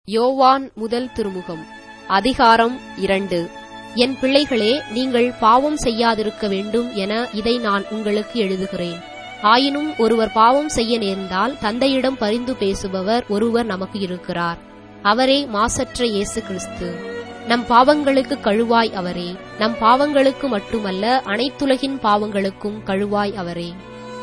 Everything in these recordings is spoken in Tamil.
யோவான் முதல் திருமுகம் அதிகாரம் இரண்டு என் பிள்ளைகளே நீங்கள் பாவம் செய்யாதிருக்க வேண்டும் என இதை நான் உங்களுக்கு எழுதுகிறேன் ஆயினும் ஒருவர் பாவம் செய்ய நேர்ந்தால் தந்தையிடம் பரிந்து பேசுபவர் ஒருவர் நமக்கு இருக்கிறார் அவரே மாசற்ற இயேசு கிறிஸ்து நம் பாவங்களுக்கு கழுவாய் அவரே நம் பாவங்களுக்கு மட்டுமல்ல அனைத்துலகின் பாவங்களுக்கும் கழுவாய் அவரே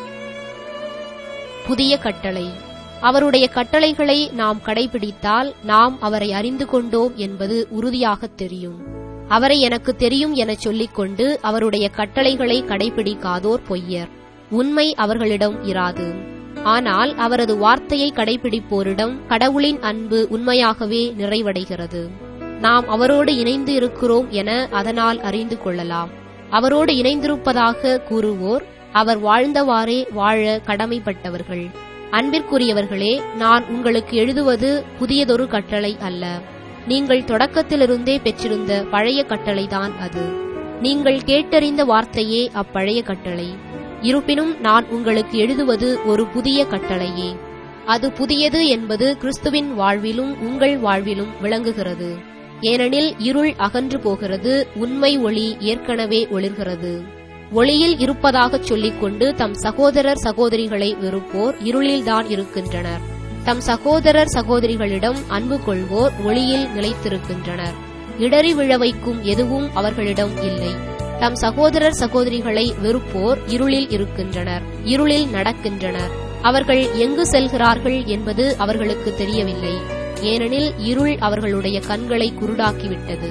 புதிய கட்டளை அவருடைய கட்டளைகளை நாம் கடைபிடித்தால் நாம் அவரை அறிந்து கொண்டோம் என்பது உறுதியாகத் தெரியும் அவரை எனக்கு தெரியும் எனச் சொல்லிக்கொண்டு அவருடைய கட்டளைகளை கடைபிடிக்காதோர் பொய்யர் உண்மை அவர்களிடம் இராது ஆனால் அவரது வார்த்தையை கடைபிடிப்போரிடம் கடவுளின் அன்பு உண்மையாகவே நிறைவடைகிறது நாம் அவரோடு இணைந்து இருக்கிறோம் என அதனால் அறிந்து கொள்ளலாம் அவரோடு இணைந்திருப்பதாக கூறுவோர் அவர் வாழ்ந்தவாறே வாழ கடமைப்பட்டவர்கள் அன்பிற்குரியவர்களே நான் உங்களுக்கு எழுதுவது புதியதொரு கட்டளை அல்ல நீங்கள் தொடக்கத்திலிருந்தே பெற்றிருந்த பழைய கட்டளைதான் அது நீங்கள் கேட்டறிந்த வார்த்தையே அப்பழைய கட்டளை இருப்பினும் நான் உங்களுக்கு எழுதுவது ஒரு புதிய கட்டளையே அது புதியது என்பது கிறிஸ்துவின் வாழ்விலும் உங்கள் வாழ்விலும் விளங்குகிறது ஏனெனில் இருள் அகன்று போகிறது உண்மை ஒளி ஏற்கனவே ஒளிர்கிறது ஒளியில் இருப்பதாகச் சொல்லிக்கொண்டு தம் சகோதரர் சகோதரிகளை வெறுப்போர் இருளில்தான் இருக்கின்றனர் தம் சகோதரர் சகோதரிகளிடம் அன்பு கொள்வோர் ஒளியில் நிலைத்திருக்கின்றனர் இடறி விழ வைக்கும் எதுவும் அவர்களிடம் இல்லை தம் சகோதரர் சகோதரிகளை வெறுப்போர் இருளில் இருக்கின்றனர் இருளில் நடக்கின்றனர் அவர்கள் எங்கு செல்கிறார்கள் என்பது அவர்களுக்கு தெரியவில்லை ஏனெனில் இருள் அவர்களுடைய கண்களை குருடாக்கிவிட்டது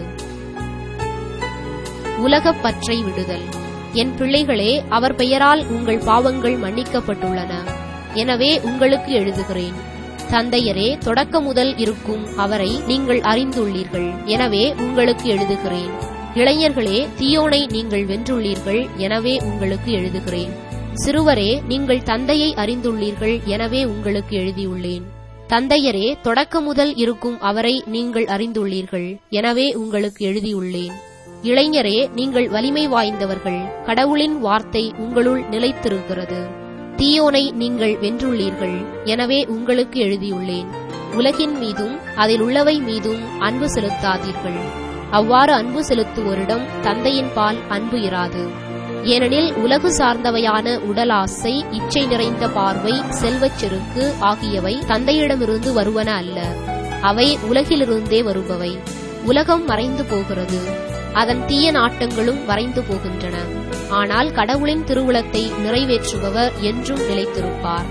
உலகப் பற்றை விடுதல் என் பிள்ளைகளே அவர் பெயரால் உங்கள் பாவங்கள் மன்னிக்கப்பட்டுள்ளன எனவே உங்களுக்கு எழுதுகிறேன் தந்தையரே தொடக்க முதல் இருக்கும் அவரை நீங்கள் அறிந்துள்ளீர்கள் எனவே உங்களுக்கு எழுதுகிறேன் இளைஞர்களே தீயோனை நீங்கள் வென்றுள்ளீர்கள் எனவே உங்களுக்கு எழுதுகிறேன் சிறுவரே நீங்கள் தந்தையை அறிந்துள்ளீர்கள் எனவே உங்களுக்கு எழுதியுள்ளேன் தந்தையரே தொடக்க முதல் இருக்கும் அவரை நீங்கள் அறிந்துள்ளீர்கள் எனவே உங்களுக்கு எழுதியுள்ளேன் இளைஞரே நீங்கள் வலிமை வாய்ந்தவர்கள் கடவுளின் வார்த்தை உங்களுள் நிலைத்திருக்கிறது தீயோனை நீங்கள் வென்றுள்ளீர்கள் எனவே உங்களுக்கு எழுதியுள்ளேன் உலகின் மீதும் அதில் உள்ளவை மீதும் அன்பு செலுத்தாதீர்கள் அவ்வாறு அன்பு செலுத்துவோரிடம் தந்தையின் பால் அன்பு இராது ஏனெனில் உலகு சார்ந்தவையான உடல் ஆசை இச்சை நிறைந்த பார்வை செல்வச் செருக்கு ஆகியவை தந்தையிடமிருந்து வருவன அல்ல அவை உலகிலிருந்தே வருபவை உலகம் மறைந்து போகிறது அதன் தீய நாட்டங்களும் மறைந்து போகின்றன ஆனால் கடவுளின் திருவுளத்தை நிறைவேற்றுபவர் என்றும் நிலைத்திருப்பார்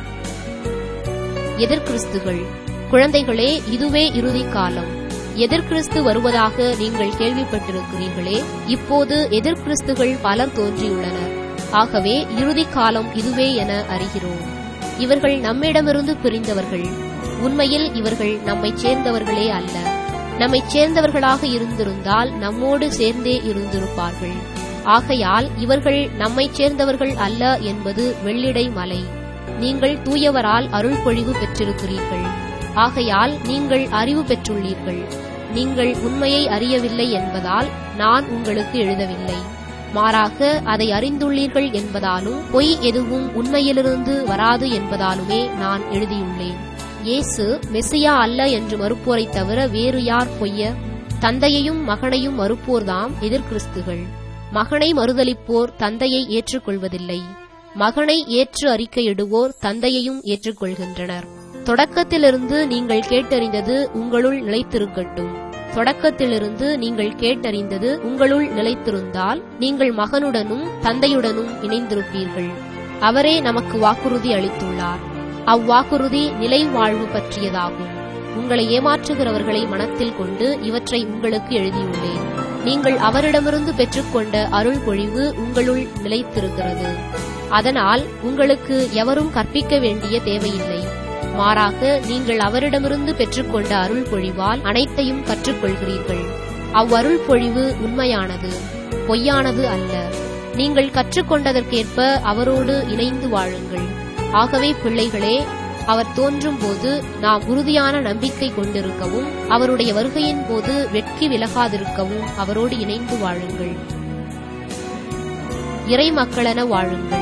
எதிர்கிறிஸ்துகள் குழந்தைகளே இதுவே இறுதி காலம் எதிர்கிறிஸ்து வருவதாக நீங்கள் கேள்விப்பட்டிருக்கிறீர்களே இப்போது எதிர்கிறிஸ்துகள் பலர் தோன்றியுள்ளனர் ஆகவே இறுதி காலம் இதுவே என அறிகிறோம் இவர்கள் நம்மிடமிருந்து பிரிந்தவர்கள் உண்மையில் இவர்கள் நம்மைச் சேர்ந்தவர்களே அல்ல நம்மைச் சேர்ந்தவர்களாக இருந்திருந்தால் நம்மோடு சேர்ந்தே இருந்திருப்பார்கள் ஆகையால் இவர்கள் நம்மைச் சேர்ந்தவர்கள் அல்ல என்பது வெள்ளிடை மலை நீங்கள் தூயவரால் அருள் பொழிவு பெற்றிருக்கிறீர்கள் ஆகையால் நீங்கள் அறிவு பெற்றுள்ளீர்கள் நீங்கள் உண்மையை அறியவில்லை என்பதால் நான் உங்களுக்கு எழுதவில்லை மாறாக அதை அறிந்துள்ளீர்கள் என்பதாலும் பொய் எதுவும் உண்மையிலிருந்து வராது என்பதாலுமே நான் எழுதியுள்ளேன் இயேசு மெசியா அல்ல என்று மறுப்போரை தவிர வேறு யார் பொய்ய தந்தையையும் மகனையும் மறுப்போர்தாம் எதிர்கிறிஸ்துகள் மகனை மறுதளிப்போர் தந்தையை ஏற்றுக்கொள்வதில்லை மகனை ஏற்று அறிக்கையிடுவோர் தந்தையையும் ஏற்றுக்கொள்கின்றனர் தொடக்கத்திலிருந்து நீங்கள் கேட்டறிந்தது உங்களுள் நிலைத்திருக்கட்டும் தொடக்கத்திலிருந்து நீங்கள் கேட்டறிந்தது உங்களுள் நிலைத்திருந்தால் நீங்கள் மகனுடனும் தந்தையுடனும் இணைந்திருப்பீர்கள் அவரே நமக்கு வாக்குறுதி அளித்துள்ளார் அவ்வாக்குறுதி நிலை வாழ்வு பற்றியதாகும் உங்களை ஏமாற்றுகிறவர்களை மனத்தில் கொண்டு இவற்றை உங்களுக்கு எழுதியுள்ளேன் நீங்கள் அவரிடமிருந்து பெற்றுக்கொண்ட அருள் பொழிவு உங்களுள் நிலைத்திருக்கிறது அதனால் உங்களுக்கு எவரும் கற்பிக்க வேண்டிய தேவையில்லை மாறாக நீங்கள் அவரிடமிருந்து பெற்றுக்கொண்ட அருள் பொழிவால் அனைத்தையும் கற்றுக்கொள்கிறீர்கள் அவ்வருள் பொழிவு உண்மையானது பொய்யானது அல்ல நீங்கள் கற்றுக்கொண்டதற்கேற்ப அவரோடு இணைந்து வாழுங்கள் ஆகவே பிள்ளைகளே அவர் தோன்றும் போது நாம் உறுதியான நம்பிக்கை கொண்டிருக்கவும் அவருடைய வருகையின் போது வெட்கி விலகாதிருக்கவும் அவரோடு இணைந்து வாழுங்கள் இறை மக்களென வாழுங்கள்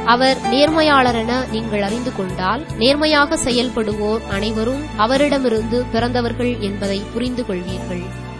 அவர் நேர்மையாளரென நீங்கள் அறிந்து கொண்டால் நேர்மையாக செயல்படுவோர் அனைவரும் அவரிடமிருந்து பிறந்தவர்கள் என்பதை புரிந்து கொள்வீர்கள்